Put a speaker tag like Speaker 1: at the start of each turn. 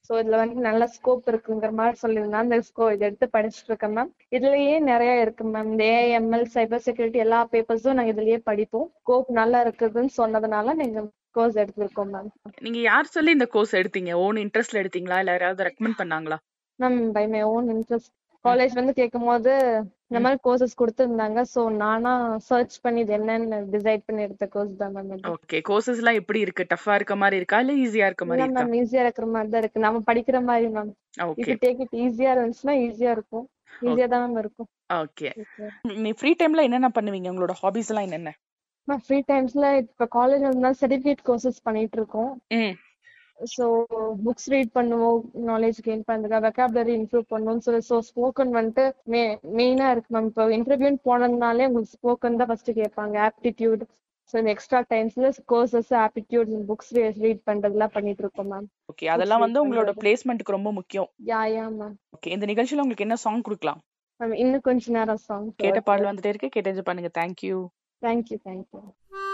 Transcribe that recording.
Speaker 1: So இதுல வந்து நல்ல ஸ்கோப் இருக்குங்கிற மாதிரி சொல்லியிருந்தேன் அந்த ஸ்கோ இதை எடுத்து படிச்சுட்டு இருக்கேன் மேம் இதுலயே நிறைய இருக்கு மேம் இந்த ஏஎம்எல் சைபர் செக்யூரிட்டி எல்லா பேப்பர்ஸும் நாங்க இதுலயே படிப்போம் ஸ்கோப் நல்லா இருக்குதுன்னு சொன்னதுனால நீங்க கோர்ஸ் எடுத்திருக்கோம் மேம்
Speaker 2: நீங்க யார் சொல்லி இந்த கோர்ஸ் எடுத்தீங்க ஓன் இன்ட்ரெஸ்ட்ல எடுத்தீங்களா இல்ல யாராவது ரெக்கமெண்ட் பண்ணாங்களா
Speaker 1: ma'am by my own interest college வந்து கேட்கும் போது இந்த மாதிரி கோர்சஸ் கொடுத்துருந்தாங்க ஸோ நானா சர்ச் பண்ணி இது என்னன்னு டிசைட் பண்ணி எடுத்த கோர்ஸ் தான் மேம் இது
Speaker 2: ஓகே கோர்சஸ் எல்லாம் எப்படி இருக்கு டஃபா இருக்க மாதிரி இருக்கா இல்ல ஈஸியா இருக்க மாதிரி
Speaker 1: இல்ல
Speaker 2: இருக்கா
Speaker 1: மேம் ஈஸியா இருக்கிற மாதிரி தான் இருக்கு நம்ம படிக்கிற மாதிரி ma'am if
Speaker 2: okay
Speaker 1: you take it ஈஸியா இருந்துச்சுன்னா ஈஸியா இருக்கும் ஈஸியா தான் மேம் இருக்கும்
Speaker 2: ஓகே நீ ஃப்ரீ டைம்ல என்னென்ன பண்ணுவீங்க உங்களோட ஹாபிஸ் எல்லாம் என்னென்ன
Speaker 1: மேம் ஃப்ரீ டைம்ஸ்ல இப்ப காலேஜ் இருந்தா சர்டிஃபிகேட் கோர்சஸ் பண்ணிட்டு இருக்கோம்
Speaker 2: ம்
Speaker 1: ஸோ புக்ஸ் ரீட் பண்ணுவோம் நாலேஜ் கெயின் பண்ணுறதுக்காக வெக்காபுலரி இம்ப்ரூவ் பண்ணுவோம் ஸோ ஸோ ஸ்போக்கன் வந்துட்டு மெ மெயினாக இருக்கு மேம் இப்போ இன்டர்வியூன்னு போனதுனாலே உங்களுக்கு ஸ்போக்கன் தான் ஃபர்ஸ்ட் கேட்பாங்க ஆப்டிடியூட் ஸோ இந்த எக்ஸ்ட்ரா டைம்ஸ்ல கோர்சஸ் ஆப்டிடியூட் புக்ஸ் ரீட் பண்றதுலாம் பண்ணிட்டு இருக்கோம் மேம்
Speaker 2: ஓகே அதெல்லாம்
Speaker 1: read
Speaker 2: வந்து உங்களோட
Speaker 1: பண்றது.
Speaker 2: பிளேஸ்மெண்ட்டுக்கு ரொம்ப முக்கியம்
Speaker 1: யா யா மேம்
Speaker 2: ஓகே இந்த நிகழ்ச்சியில உங்களுக்கு என்ன சாங் கொடுக்கலாம்
Speaker 1: மேம் இன்னும் கொஞ்ச நேரம் சாங்
Speaker 2: கேட்ட பாடல் வந்துட்டே இருக்கு கேட்டு பண்ணுங்க தேங்க்யூ
Speaker 1: தேங்க்யூ தேங்க்யூ